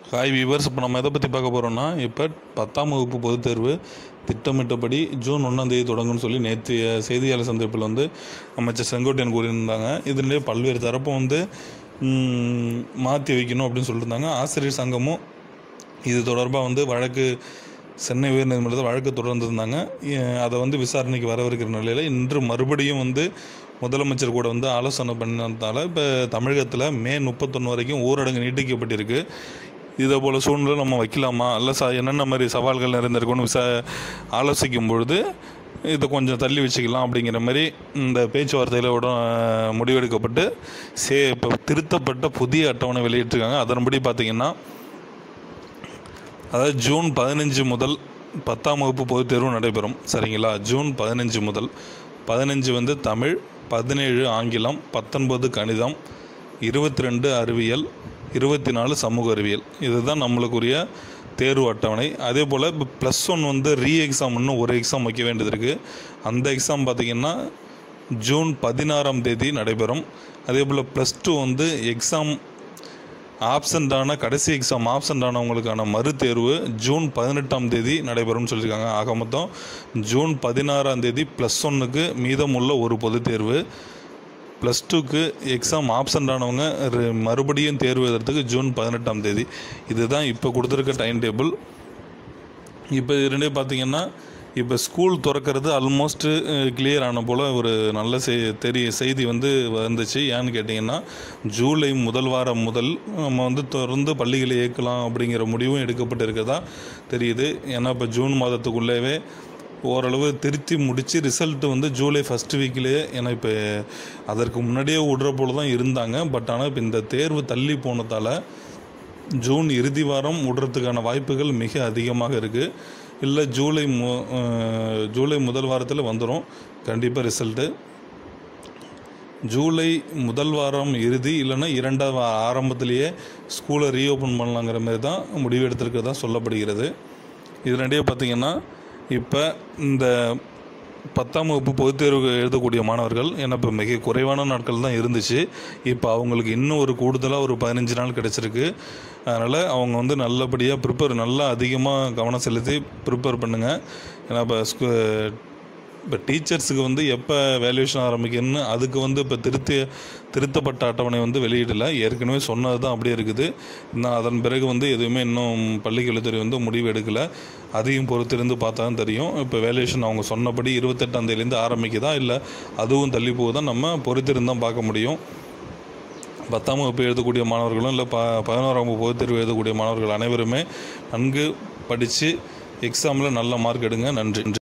hi viewers இப்போ நம்ம எதை பற்றி பார்க்க போகிறோம்னா இப்போ பத்தாம் வகுப்பு பொதுத் தேர்வு திட்டமிட்டபடி ஜூன் ஒன்றாம் தேதி தொடங்கும்னு சொல்லி நேற்றைய செய்தியாளர் சந்திப்பில் வந்து அமைச்சர் செங்கோட்டையன் கூறியிருந்தாங்க இதுலேயே பல்வேறு தரப்பு வந்து மாற்றி வைக்கணும் அப்படின்னு சொல்லியிருந்தாங்க ஆசிரியர் சங்கமும் இது தொடர்பாக வந்து வழக்கு சென்னை உயர்நீதிமன்றத்தில் வழக்கு தொடர்ந்துருந்தாங்க எ- அதை வந்து விசாரணைக்கு வரவிருக்கிற நிலையில் இன்று மறுபடியும் வந்து முதலமைச்சர் கூட வந்து ஆலோசனை பண்ணதால இப்போ தமிழகத்தில் மே முப்பத்தொன்று வரைக்கும் ஊரடங்கு நீட்டிக்கப்பட்டிருக்கு இதே போல் சூழ்நிலை நம்ம வைக்கலாமா இல்லை ச என்னென்ன மாதிரி சவால்கள் நிறைந்திருக்குன்னு விசா ஆலோசிக்கும் பொழுது இதை கொஞ்சம் தள்ளி வச்சுக்கலாம் அப்படிங்கிற மாதிரி இந்த பேச்சுவார்த்தையில் உட முடிவெடுக்கப்பட்டு சே இப்போ திருத்தப்பட்ட புதிய அட்டவணை வெளியிட்டிருக்காங்க அதன்படி பார்த்திங்கன்னா அதாவது ஜூன் பதினஞ்சு முதல் பத்தாம் வகுப்பு பொதுத் தேர்வு நடைபெறும் சரிங்களா ஜூன் பதினஞ்சு முதல் பதினஞ்சு வந்து தமிழ் பதினேழு ஆங்கிலம் பத்தொன்பது கணிதம் இருபத்தி ரெண்டு அறிவியல் இருபத்தி நாலு சமூக அறிவியல் இதுதான் நம்மளுக்குரிய தேர்வு அட்டவணை அதே போல் இப்போ ப்ளஸ் ஒன் வந்து ரீ எக்ஸாம் இன்னும் ஒரு எக்ஸாம் வைக்க வேண்டியது இருக்குது அந்த எக்ஸாம் பார்த்திங்கன்னா ஜூன் பதினாறாம் தேதி நடைபெறும் அதே போல் ப்ளஸ் டூ வந்து எக்ஸாம் ஆப்சண்டான கடைசி எக்ஸாம் ஆப்சண்ட் ஆனவங்களுக்கான மறுதேர்வு ஜூன் பதினெட்டாம் தேதி நடைபெறும்னு சொல்லியிருக்காங்க ஆக மொத்தம் ஜூன் பதினாறாம் தேதி ப்ளஸ் ஒன்னுக்கு மீதமுள்ள ஒரு பொதுத் தேர்வு ப்ளஸ் டூக்கு எக்ஸாம் ஆப்சண்ட் ஆனவங்க re- மறுபடியும் தேர்வு எழுதுறதுக்கு ஜூன் பதினெட்டாம் தேதி இதுதான் இப்போ கொடுத்துருக்க டைம் டேபிள் இப்போ இது ரெண்டே பார்த்தீங்கன்னா இப்போ ஸ்கூல் திறக்கிறது ஆல்மோஸ்ட்டு கிளியர் ஆன போல் ஒரு நல்ல செய் தெரிய செய்தி வந்து வந்துச்சு ஏன்னு கேட்டிங்கன்னா ஜூலை முதல் வாரம் முதல் நம்ம வந்து தொடர்ந்து பள்ளிகளை இயக்கலாம் அப்படிங்கிற முடிவும் எடுக்கப்பட்டு இருக்கதா தெரியுது ஏன்னா இப்போ ஜூன் மாதத்துக்குள்ளேவே ஓரளவு திருத்தி முடித்து ரிசல்ட் வந்து ஜூலை ஃபஸ்ட் வீக்லேயே ஏன்னா இப்போ அதற்கு முன்னாடியே விடுற போல தான் இருந்தாங்க பட் ஆனால் இப்போ இந்த தேர்வு தள்ளி போனதால் ஜூன் இறுதி வாரம் விடுறதுக்கான வாய்ப்புகள் மிக அதிகமாக இருக்குது இல்லை ஜூலை மு அஹ், ஜூலை முதல் வாரத்தில் வந்துடும் கண்டிப்பாக ரிசல்ட்டு ஜூலை முதல் வாரம் இறுதி இல்லைன்னா இரண்டாம் வா- ஆரம்பத்திலேயே ஸ்கூலை ரீஓப்பன் பண்ணலாங்கிற மாதிரி தான் முடிவு எடுத்திருக்கிறதா சொல்லப்படுகிறது இது ரெண்டே பார்த்தீங்கன்னா இப்போ இந்த பத்தாம் வகுப்பு பொதுத் தேர்வு எழுதக்கூடிய மாணவர்கள் ஏன்னா இப்போ மிக குறைவான நாட்கள் தான் இருந்துச்சு இப்போ அவங்களுக்கு இன்னும் ஒரு கூடுதலாக ஒரு பதினஞ்சு நாள் கிடச்சிருக்கு அதனால் அவங்க வந்து நல்லபடியாக ப்ரிப்பேர் நல்லா அதிகமாக கவனம் செலுத்தி ப்ரிப்பேர் பண்ணுங்கள் ஏன்னா இப்போ ஸ்கூ இப்போ டீச்சர்ஸுக்கு வந்து எப்போ வேல்யூஷன் ஆரம்பிக்கணும்னு அதுக்கு வந்து இப்போ திருத்தி திருத்தப்பட்ட அட்டவணை வந்து வெளியிடலை ஏற்கனவே சொன்னது தான் அப்படியே இருக்குது இன்னும் அதன் பிறகு வந்து எதுவுமே இன்னும் பள்ளிக்கல்வித்துறை வந்து முடிவு எடுக்கலை அதையும் பொறுத்திருந்து பார்த்தா தான் தெரியும் இப்போ வேல்யூஷன் அவங்க சொன்னபடி இருபத்தெட்டாம் தேதியிலேருந்து ஆரம்பிக்குதா இல்லை அதுவும் தள்ளி போகுதா நம்ம பொறுத்திருந்து தான் பார்க்க முடியும் பத்தாம் வகுப்பு எழுதக்கூடிய மாணவர்களும் இல்லை ப பதினோராம் வகுப்பு பொதுத் தேர்வு எழுதக்கூடிய மாணவர்கள் அனைவருமே நன்கு படித்து எக்ஸாமில் நல்ல மார்க் எடுங்க நன்றி